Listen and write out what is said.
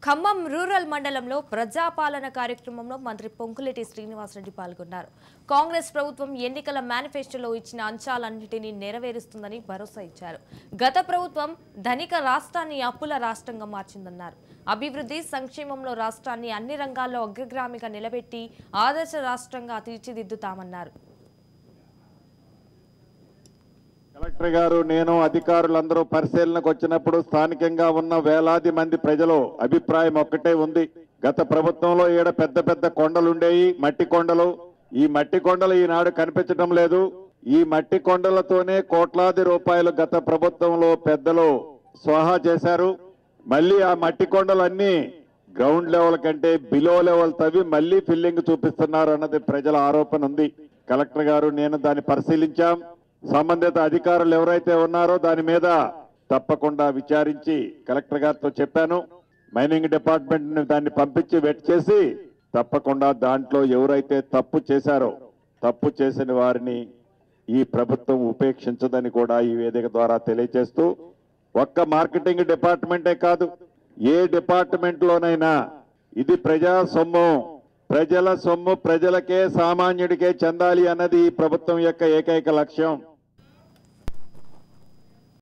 Khammam rural మండలంలో ప్రజాపాలన కార్యక్రమంలో మంత్రి పొంకులేటి శ్రీనివాసరెడ్డి పాల్గొన్నారు కాంగ్రెస్ ప్రభుత్వం ఎన్నికల మేనిఫెస్టోలో ఇచ్చిన అంశాలన్నింటినీ నెరవేరుస్తుందని భరోసా ఇచ్చారు గత ప్రభుత్వం ధనిక రాష్ట్రాన్ని అప్పుల రాష్ట్రంగా మార్చిందన్నారు అభివృద్ధి సంక్షేమంలో రాష్ట్రాన్ని అన్ని రంగాల్లో అగ్రగామిగా నిలబెట్టి ఆదర్శ రాష్ట్రంగా తీర్చిదిద్దుతామన్నారు కలెక్టర్ గారు నేను అధికారులందరూ పరిశీలనకు వచ్చినప్పుడు స్థానికంగా ఉన్న వేలాది మంది ప్రజలు అభిప్రాయం ఒక్కటే ఉంది గత ప్రభుత్వంలో ఈడ పెద్ద పెద్ద కొండలుండేవి మట్టి కొండలు ఈ మట్టి కొండలు ఈనాడు కనిపించడం లేదు ఈ మట్టి కొండలతోనే కోట్లాది రూపాయలు గత ప్రభుత్వంలో పెద్దలు స్వాహా చేశారు మళ్ళీ ఆ మట్టి కొండలన్నీ గ్రౌండ్ లెవెల్ కంటే బిలో లెవెల్ తవ్వి మళ్ళీ ఫిల్లింగ్ చూపిస్తున్నారు అన్నది ప్రజల ఆరోపణ ఉంది కలెక్టర్ గారు నేను దాన్ని పరిశీలించాం సంబంధిత అధికారులు ఎవరైతే ఉన్నారో దాని మీద తప్పకుండా విచారించి కలెక్టర్ గారితో చెప్పాను మైనింగ్ డిపార్ట్మెంట్ ని దాన్ని పంపించి వెట్ చేసి తప్పకుండా దాంట్లో ఎవరైతే తప్పు చేశారో తప్పు చేసిన వారిని ఈ ప్రభుత్వం ఉపేక్షించదని కూడా ఈ వేదిక ద్వారా తెలియజేస్తూ ఒక్క మార్కెటింగ్ డిపార్ట్మెంటే కాదు ఏ డిపార్ట్మెంట్ లోనైనా ఇది ప్రజా సొమ్ము ప్రజల సొమ్ము ప్రజలకే సామాన్యుడికే చెందాలి అన్నది ఈ ప్రభుత్వం యొక్క ఏకైక లక్ష్యం